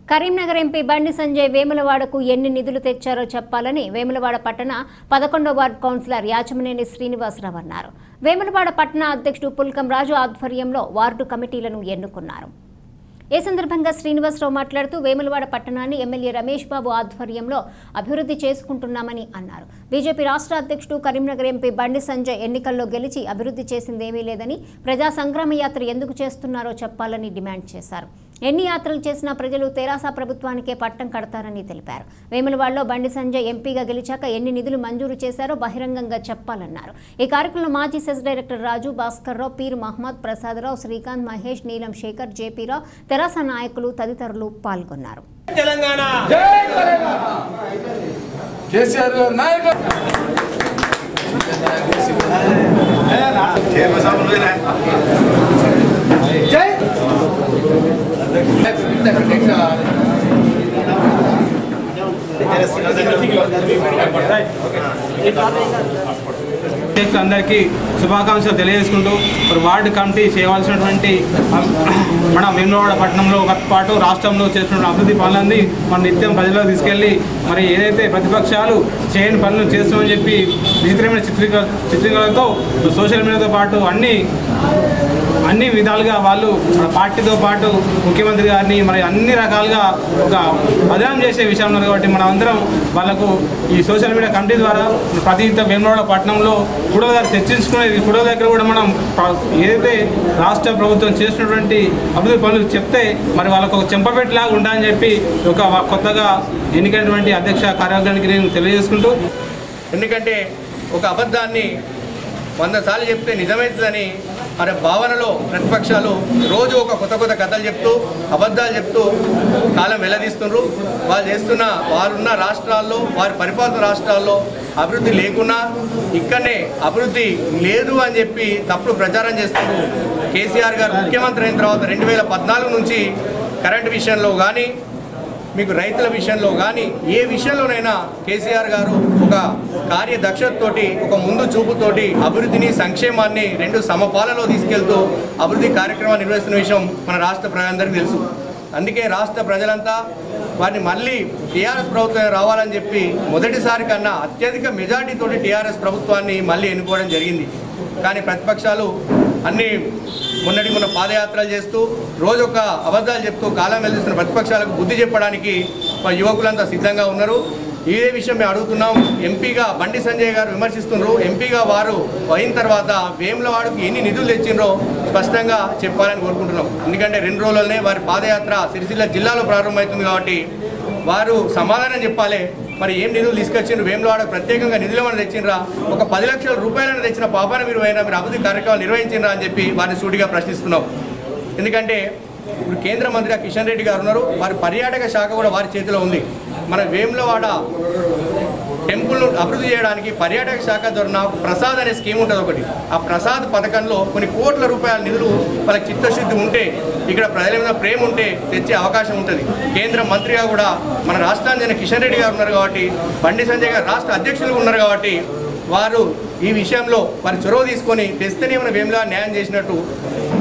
Karimnagar MP బండి సంజయ్ వేములవాడకు ఎన్ని నిధులు తెచ్చారో చెప్పాలని వేములవాడ పట్టణ పదకొండో వార్డు కౌన్సిలర్ యాచమనేని శ్రీనివాసరావు అన్నారు వేములవాడ పట్టణ అధ్యక్షుడు పుల్కం రాజు ఆధ్వర్యంలో వార్డు కమిటీలను ఎన్నుకున్నారు ఈ సందర్భంగా శ్రీనివాసరావు మాట్లాడుతూ వేములవాడ పట్టణాన్ని ఎమ్మెల్యే రమేష్ బాబు ఆధ్వర్యంలో అభివృద్ధి చేసుకుంటున్నామని అన్నారు బీజేపీ రాష్ట్ర అధ్యక్షుడు కరీంనగర్ ఎంపీ బండి సంజయ్ ఎన్నికల్లో గెలిచి అభివృద్ధి చేసిందేమీ లేదని ప్రజా సంగ్రామ యాత్ర ఎందుకు చేస్తున్నారో చెప్పాలని డిమాండ్ చేశారు ఎన్ని యాత్రలు చేసినా ప్రజలు తెరాస ప్రభుత్వానికే పట్టం కడతారని తెలిపారు వేములవాడలో బండి సంజయ్ ఎంపీగా గెలిచాక ఎన్ని నిధులు మంజూరు చేశారో బహిరంగంగా చెప్పాలన్నారు ఈ కార్యక్రమంలో మాజీ సెస్ డైరెక్టర్ రాజు భాస్కర్ రావు పీర్ మహమ్మద్ ప్రసాదరావు శ్రీకాంత్ మహేష్ నీలం శేఖర్ జేపీరావు తెరాస నాయకులు తదితరులు పాల్గొన్నారు తెలంగాణ కేసీఆర్ గారు నాయకత్వం అధ్యక్షులు అందరికీ శుభాకాంక్షలు తెలియజేసుకుంటూ మరి వార్డు కమిటీ చేయవలసినటువంటి మన వేములవాడ పట్టణంలో ఒక పాటు రాష్ట్రంలో చేస్తున్న అభివృద్ధి పనులన్నీ మన నిత్యం ప్రజలకు తీసుకెళ్ళి మరి ఏదైతే ప్రతిపక్షాలు చేయని పనులు చేస్తామని చెప్పి విచిత్రమైన చిత్రీకరణ చిత్రీకరణతో సోషల్ మీడియాతో పాటు అన్ని అన్ని విధాలుగా వాళ్ళు మన పార్టీతో పాటు ముఖ్యమంత్రి గారిని మరి అన్ని రకాలుగా ఒక బదనాం చేసే విషయంలో కాబట్టి మనం అందరం వాళ్ళకు ఈ సోషల్ మీడియా కమిటీ ద్వారా ప్రతి వేములవాడ పట్టణంలో కూడా దగ్గర చర్చించుకునేది కూడా దగ్గర కూడా మనం ప్ర- ఏదైతే రాష్ట్ర ప్రభుత్వం చేసినటువంటి అభివృద్ధి పనులు చెప్తే మరి వాళ్ళకు ఒక చెంపపెట్టలాగా ఉండాలని చెప్పి ఒక వ- కొత్తగా ఎన్నికైనటువంటి అధ్యక్ష కార్యవర్గానికి నేను తెలియజేసుకుంటూ ఎందుకంటే ఒక అబద్ధాన్ని వంద సార్లు చెప్తే నిజమవుతుందని అనే భావనలో ప్రతిపక్షాలు రోజు ఒక కొత్త కొత్త కథలు చెప్తూ అబద్ధాలు చెప్తూ కాలం వెల్లదీస్తున్నారు వాళ్ళు చేస్తున్న వారున్న రాష్ట్రాల్లో వారి పరిపాలన రాష్ట్రాల్లో అభివృద్ధి లేకున్నా ఇక్కడనే అభివృద్ధి లేదు అని చెప్పి తప్పుడు ప్రచారం చేస్తున్నారు కేసీఆర్ గారు ముఖ్యమంత్రి అయిన తర్వాత రెండు వేల పద్నాలుగు నుంచి కరెంట్ విషయంలో కానీ మీకు రైతుల విషయంలో కానీ ఏ విషయంలోనైనా కేసీఆర్ గారు ఒక కార్యదక్షతతోటి ఒక ముందు చూపుతోటి అభివృద్ధిని సంక్షేమాన్ని రెండు సమపాలలో తీసుకెళ్తూ అభివృద్ధి కార్యక్రమాలు నిర్వహిస్తున్న విషయం మన రాష్ట్ర ప్రజలందరికీ తెలుసు అందుకే రాష్ట్ర ప్రజలంతా వారిని మళ్ళీ టీఆర్ఎస్ ప్రభుత్వం రావాలని చెప్పి మొదటిసారి కన్నా అత్యధిక మెజార్టీతోటి టీఆర్ఎస్ ప్రభుత్వాన్ని మళ్ళీ ఎన్నుకోవడం జరిగింది కానీ ప్రతిపక్షాలు అన్ని మొన్నటి మొన్న పాదయాత్రలు చేస్తూ రోజు ఒక అబద్ధాలు చెప్తూ కాలం వెళ్తున్న ప్రతిపక్షాలకు బుద్ధి చెప్పడానికి మా యువకులంతా సిద్ధంగా ఉన్నారు ఇదే విషయం మేము అడుగుతున్నాం ఎంపీగా బండి సంజయ్ గారు విమర్శిస్తున్నారు ఎంపీగా వారు అయిన తర్వాత వేములవాడకు ఎన్ని నిధులు తెచ్చిండ్రో స్పష్టంగా చెప్పాలని కోరుకుంటున్నాం ఎందుకంటే రెండు రోజులనే వారి పాదయాత్ర సిరిసిల్ల జిల్లాలో ప్రారంభమవుతుంది కాబట్టి వారు సమాధానం చెప్పాలి మరి ఏం నిధులు తీసుకొచ్చిండ్రు వేములవాడకు ప్రత్యేకంగా నిధులు ఏమైనా తెచ్చిండ్రా ఒక పది లక్షల రూపాయలను తెచ్చిన పాపాన మీరు అయినా మీరు అభివృద్ధి కార్యక్రమాలు నిర్వహించిండ్రా అని చెప్పి వారిని సూటిగా ప్రశ్నిస్తున్నాం ఎందుకంటే ఇప్పుడు కేంద్ర మంత్రిగా కిషన్ రెడ్డి గారు ఉన్నారు వారి పర్యాటక శాఖ కూడా వారి చేతిలో ఉంది మన వేములవాడ టెంపుల్ అభివృద్ధి చేయడానికి పర్యాటక శాఖ ద్వారా ప్రసాద్ అనే స్కీమ్ ఉంటుంది ఒకటి ఆ ప్రసాద్ పథకంలో కొన్ని కోట్ల రూపాయల నిధులు వాళ్ళకి చిత్తశుద్ధి ఉంటే ఇక్కడ ప్రజల మీద ప్రేమ ఉంటే తెచ్చే అవకాశం ఉంటుంది కేంద్ర మంత్రిగా కూడా మన రాష్ట్రానికి చెందిన కిషన్ రెడ్డి గారు ఉన్నారు కాబట్టి బండి సంజయ్ గారు రాష్ట్ర అధ్యక్షులు ఉన్నారు కాబట్టి వారు ఈ విషయంలో వారి చొరవ తీసుకొని తెస్తేనే మన వేములా న్యాయం చేసినట్టు